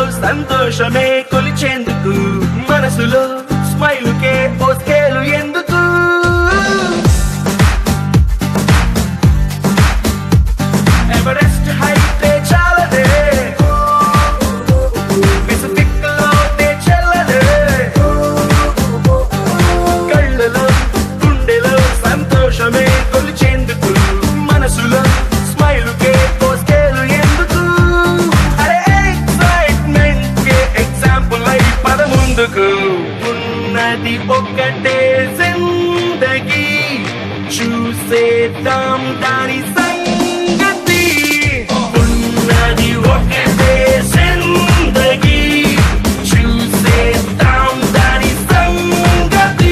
సంతోషమే కొలిచేందుకు మనసులో స్మైలుకే ఓ స్కేలు ఎందుకు ఎవరెస్ట్ హైటే చాలదే Pacific లోనే చెల్లదే కళ్ళలో గుండెలో సంతోషమే కొలిచేందుకు మనసులో స్మైలుకే పోస్కేలు ఎందుకు అరే ఎక్సైట్మెంట్ కే ఎగ్జాంపుల్ అయి పద ముందుకు ఉన్నది ఒక్కటే జిందగీ చూసేద్దాం దాని సంగతి ఉన్నది ఒక్కటే జిందగీ చూసేద్దాం దాని సంగతి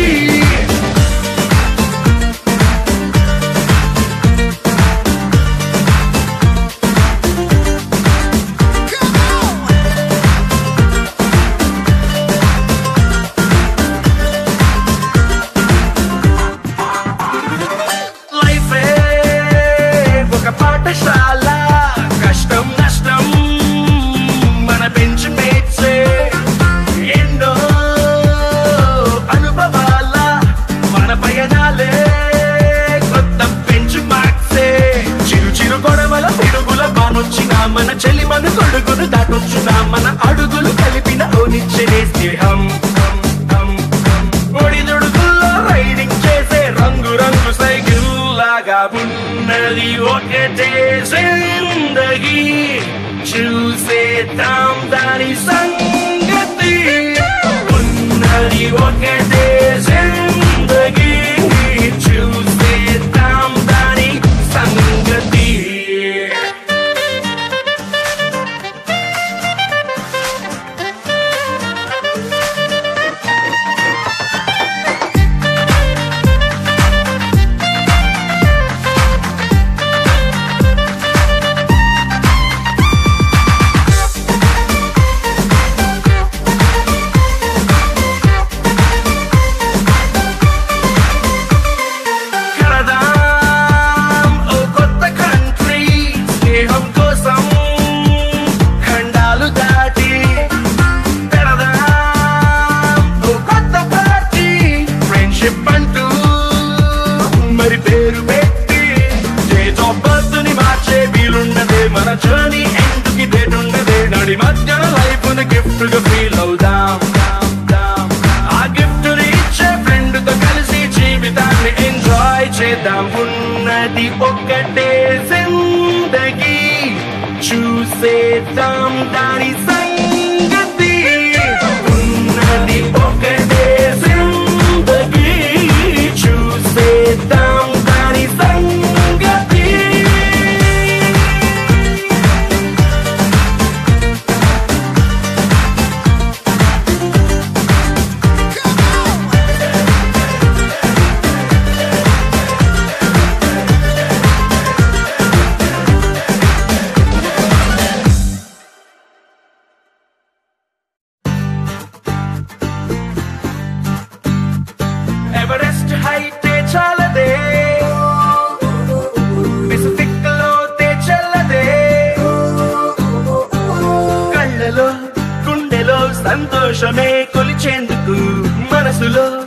లైఫే ఒక పాఠశాల కష్టం నష్టం మన బెంచ్ మేట్సే ఎన్నో అనుభవాల మన పయనాలే కొత్త బెంచ్ మార్క్సే చిరు చిరు గొడవల పిడుగుల బానొచ్చిన మన చెలి మన కొడుకును దాటొచ్చున మన అడుగులు కలిపిన ఓనిచ్చనే స్నేహం ఒడిదుడుకుల్లో రైడింగ్ చేసే రంగు రంగు సైకిల్ లాగా ఉన్నది ఒకటే జిందగీ చూసేద్దాం దాని సంగతి ఉన్నది ఒకటే జిందగీ చూసేద్దాం దాని సంగతి కడదాం ఓ కొత్త కంట్రీ స్నేహం కోసం ఖండాలు దాటి పెడదాం ఓ కొత్త పార్టీ ఫ్రెండ్షిప్ అంటూ మరి పేరు పెట్టి డేట్ ఆఫ్ బర్త్ ని మార్చే వీలున్నదే మన జర్నీ ఎందుకు డేట్ ఉండదే నడి మధ్యన లైఫ్ ని గిఫ్ట్ గా ఫీల్ అవుదాం ఆ గిఫ్ట్ ని ఇచ్చే ఫ్రెండ్ తో కలిసి జీవితాన్ని ఎంజాయ్ చేద్దాం ఉన్నది ఒక్కటే జిందగీ చూసేద్దాం దాని సంగతి ఉన్నది ఒక్కటే జిందగీ చూసేద్దాం దాని సంగతి ఎవరెస్ట్ హైటే చాలదే పెసిఫిక్ లోతే చెల్లదే కళ్ళలో గుండెలో సంతోషమే కొలిచేందుకు మనసులో